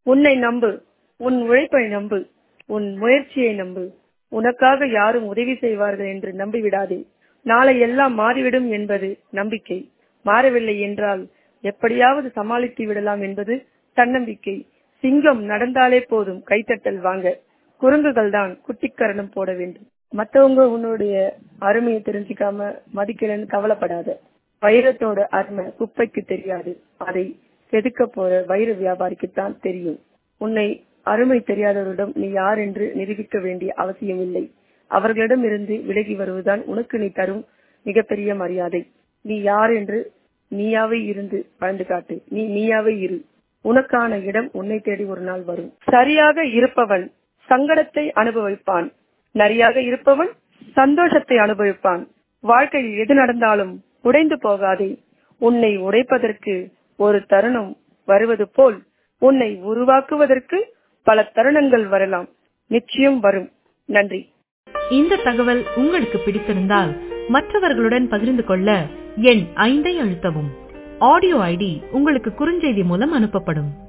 உன்னை நம்பு உன் உழைப்பை நம்பு உன் முயற்சியை நம்பு உனக்காக யாரும் உதவி செய்வார்கள் என்று நம்பிவிடாதே நாளை எல்லாம் மாறிவிடும் என்பது நம்பிக்கை மாறவில்லை என்றால் எப்படியாவது சமாளித்து விடலாம் என்பது தன்னம்பிக்கை சிங்கம் நடந்தாலே போதும் கைத்தட்டல் வாங்க குரங்குகள் தான் குட்டிக்கரணம் போட வேண்டும் மத்தவங்க உன்னுடைய அருமையை தெரிஞ்சுக்காம மதிக்கலன்னு கவலைப்படாத வைரத்தோட அருமை குப்பைக்கு தெரியாது அதை செதுக்க போற வைர வியாபாரிக்குத்தான் தெரியும் உன்னை அருமை தெரியாதவரிடம் நீ யார் என்று நிரூபிக்க வேண்டிய அவசியம் இல்லை அவர்களிடம் இருந்து விலகி வருவதுதான் உனக்கு நீ தரும் மிகப்பெரிய மரியாதை நீ யார் என்று நீயாவே இருந்து வாழ்ந்து காட்டு நீ நீயாவே இரு உனக்கான இடம் உன்னை தேடி ஒரு நாள் வரும் சரியாக இருப்பவன் சங்கடத்தை அனுபவிப்பான் நரியாக இருப்பவன் சந்தோஷத்தை அனுபவிப்பான் வாழ்க்கையில் எது நடந்தாலும் உடைந்து போகாதே உன்னை உடைப்பதற்கு ஒரு தருணம் வருவது போல் உன்னை உருவாக்குவதற்கு பல தருணங்கள் வரலாம் நிச்சயம் வரும் நன்றி இந்த தகவல் உங்களுக்கு பிடித்திருந்தால் மற்றவர்களுடன் பகிர்ந்து கொள்ள எண் ஐந்தை அழுத்தவும் ஆடியோ ஐடி உங்களுக்கு குறுஞ்செய்தி மூலம் அனுப்பப்படும்